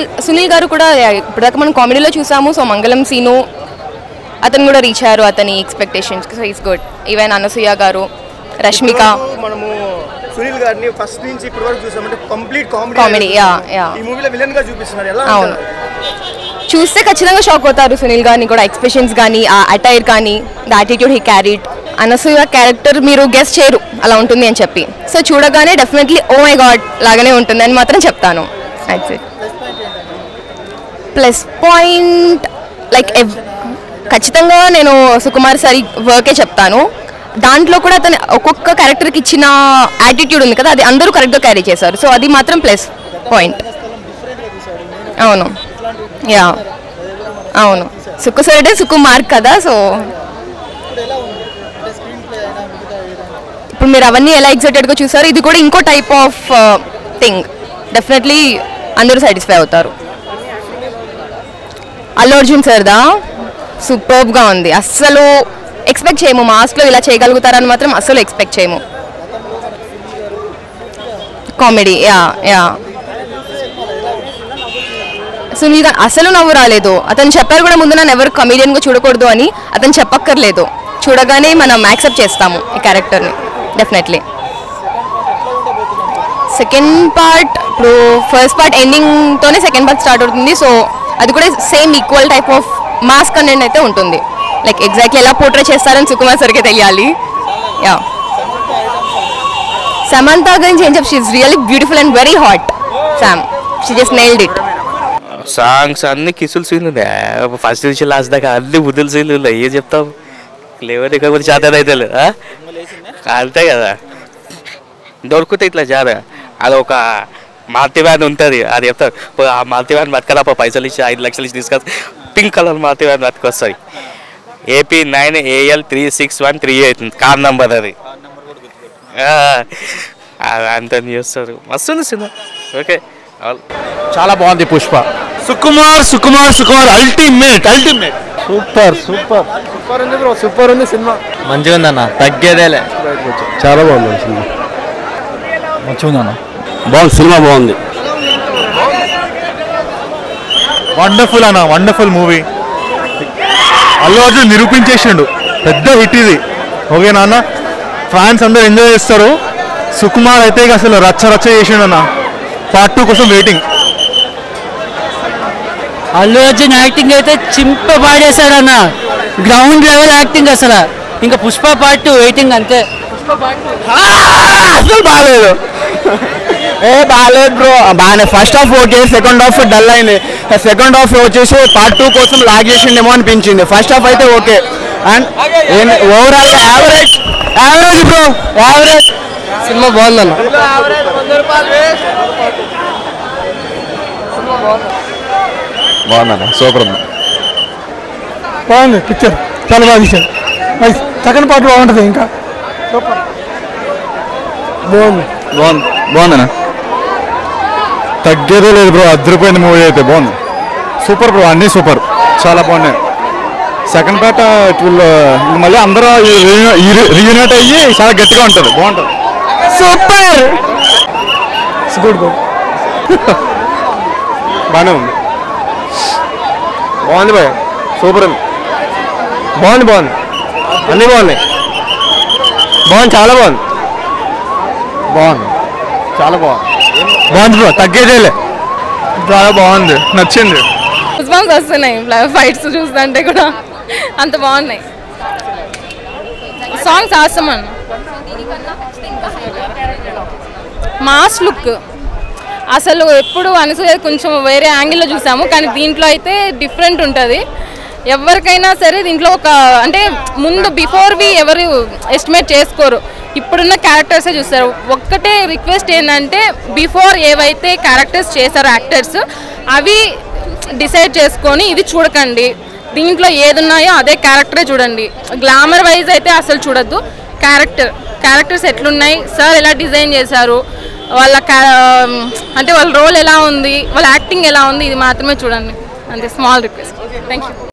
సునీల్ గారు కూడా ఇప్పటిదాకా మనం కామెడీలో చూసాము సో మంగళం సీను అతను కూడా రీచ్ అయ్యారు అతని expectations so is good even Anasuya గారు రష్మిక ఇప్పటివరకు మనము సునీల్ గారిని ఫస్ట్ నుంచి ఇప్పటి వరకు చూసామంటే complete comedy Comedy, yeah, yeah. ఈ మూవీలో విలన్ గా చూపిస్తున్నారు ఎలా అవును. అంటారు? చూస్తే ఖచ్చితంగా షాక్ అవుతారు సునీల్ గారిని కూడా ఎక్స్ప్రెషన్స్ కానీ ఆ అటైర్ కానీ the attitude he carried Anasuya character మీరు గెస్ట్ చేయరు అలా ఉంటుంది అని చెప్పి సో చూడగానే డెఫినెట్లీ ఓ మై గాడ్ లాగానే ఉంటుంది అని మాత్రం చెప్తాను ప్లస్ పాయింట్ లైక్ ఖచ్చితంగా నేను సుకుమార్ సారి వర్కే చెప్తాను దాంట్లో కూడా అతను ఒక్కొక్క క్యారెక్టర్కి ఇచ్చిన యాటిట్యూడ్ ఉంది కదా అది అందరూ కరెక్ట్గా క్యారీ చేశారు సో అది మాత్రం ప్లస్ పాయింట్ అవును యా అవును సుక్కు సార్ అంటే సుకుమార్ కదా సో ఇప్పుడు మీరు అవన్నీ ఎలా ఎగ్జైటెడ్గా చూసారు ఇది కూడా ఇంకో టైప్ ఆఫ్ థింగ్ డెఫినెట్లీ అందరూ సాటిస్ఫై అవుతారు అల్లు అర్జున్ సార్దా సూపర్బ్గా ఉంది అస్సలు ఎక్స్పెక్ట్ చేయము మాస్క్లో ఇలా చేయగలుగుతారని మాత్రం అస్సలు ఎక్స్పెక్ట్ చేయము కామెడీ యా యా సునీల్ గారు అసలు నవ్వు రాలేదు అతను చెప్పారు కూడా ముందు నన్ను ఎవరు కమీడియన్గా చూడకూడదు అని అతను చెప్పక్కర్లేదు చూడగానే మనం యాక్సెప్ట్ చేస్తాము ఈ క్యారెక్టర్ని డెఫినెట్లీ సెకండ్ పార్ట్ ఇప్పుడు ఫస్ట్ పార్ట్ ఎండింగ్తోనే సెకండ్ పార్ట్ స్టార్ట్ అవుతుంది సో అది కూడా same equal type of mass content అయితే ఉంటుంది లైక్ ఎగ్జాక్ట్లీ ఎలా పోర్ట్రే చేస్తారని సుకుమార్ సరికి తెలియాలి యా సమంత గురించి ఏం చెప్పి she really beautiful and very hot Sam she just nailed it songs అన్ని కిసులు సీన్లు ఉన్నాయి ఫస్ట్ నుంచి లాస్ట్ దాకా అన్ని బుద్ధుల సీన్లు ఉన్నాయి ఏం చెప్తావు లేవని కాకపోతే చేత అయితే లేదు ఆ? అంతే కదా దొరికితే ఇట్లా జారా అది ఒక మారుతి వ్యాన్ ఉంటుంది అది చెప్తారు "ఓ, ఆ మారుతి వ్యాన్ బతకరాప పైసలు ఇచ్చి ఐదు లక్షలు ఇచ్చి తీసుకొస్తా పింక్ కలర్ మారుతి వ్యాన్ బతకొస్తుంది AP nine AL three six one three eight car number అది ఆ, అది అంత చేస్తారు మస్తు ఉంది సినిమా ఓకే ఆల్ చాలా బాగుంది Pushpa Sukumar Sukumar Sukumar ultimate ultimate super super super ఉంది బ్రో సూపర్ ఉంది సినిమా మంచిగా ఉందన్న తగ్గేదేలే చాలా బాగుంది సినిమా మంచిగా ఉందన్న బాగుంది సినిమా బాగుంది వండర్ఫుల్ అన్న వండర్ఫుల్ మూవీ అల్లు అర్జున్ నిరూపించేసిండు పెద్ద హిట్ ఇది ఓకే నాన్న ఫ్యాన్స్ అందరూ ఎంజాయ్ చేస్తారు సుకుమార్ అయితే ఇక అసలు రచ్చ రచ్చ చేసిండు అన్న పార్ట్ టూ కోసం వెయిటింగ్ అల్లు అర్జున్ యాక్టింగ్ అయితే చింప పాడేశాడన్న గ్రౌండ్ లెవెల్ యాక్టింగ్ అసలు ఇంకా పుష్ప పార్ట్ వెయిటింగ్ అంతే అసలు బాగాలేదు ఏ బాగాలేదు బ్రో బాగానే first half okay second half dull అయింది సెకండ్ హాఫ్ వచ్చేసి పార్ట్ టూ కోసం లాగ్ చేసిండేమో అనిపించింది ఫస్ట్ హాఫ్ అయితే okay and overall average average bro average cinema బాగుందన్న బాగుందన్న సూపర్ ఉంది బాగుంది పిక్చర్ చాలా బాగా తీశారు మరి సెకండ్ పార్ట్ బాగుంటుంది ఇంకా బాగుంది బాగుంది బాగుందన్న తగ్గేదే లేదు బ్రో అద్దరిపోయిన మూవీ అయితే బాగుంది సూపర్ బ్రో అన్నీ సూపర్ చాలా బాగున్నాయి సెకండ్ పార్ట్ ఇట్ విల్ మళ్ళీ అందరూ రీయూనైట్ అయ్యి చాలా గట్టిగా ఉంటుంది బాగుంటుంది సూపర్ గుడ్ గుడ్ బాగానే ఉంది బాగుంది భయ సూపర్ ఉంది బాగుంది బాగుంది అన్నీ బాగున్నాయి బాగుంది చాలా బాగుంది బాగుంది చాలా బాగుంది బాగుంది బ్రో తగ్గేదేలే చాలా బాగుంది నచ్చింది రెస్పాన్స్ వస్తున్నాయి ఫైట్స్ చూస్తుంటే కూడా అంత బాగున్నాయి సాంగ్స్ ఆసమన్ మాస్ లుక్ అసలు ఎప్పుడు అనసూయ కొంచెం వేరే యాంగిల్లో చూసాము కానీ దీంట్లో అయితే డిఫరెంట్ ఉంటుంది ఎవరికైనా సరే దీంట్లో ఒక అంటే ముందు బిఫోర్ వి ఎవరు ఎస్టిమేట్ చేసుకోరు ఇప్పుడున్న క్యారెక్టర్సే చూస్తారు ఒక్కటే రిక్వెస్ట్ ఏంటంటే బిఫోర్ ఏవైతే క్యారెక్టర్స్ చేశారో యాక్టర్స్ అవి డిసైడ్ చేసుకొని ఇది చూడకండి దీంట్లో ఏది ఉన్నాయో అదే క్యారెక్టరే చూడండి గ్లామర్ వైజ్ అయితే అసలు చూడొద్దు క్యారెక్టర్ క్యారెక్టర్స్ ఎట్లున్నాయి సార్ ఎలా డిజైన్ చేశారు వాళ్ళ క్యా- అంటే వాళ్ళ రోల్ ఎలా ఉంది వాళ్ళ యాక్టింగ్ ఎలా ఉంది ఇది మాత్రమే చూడండి అంతే స్మాల్ రిక్వెస్ట్ థ్యాంక్ యూ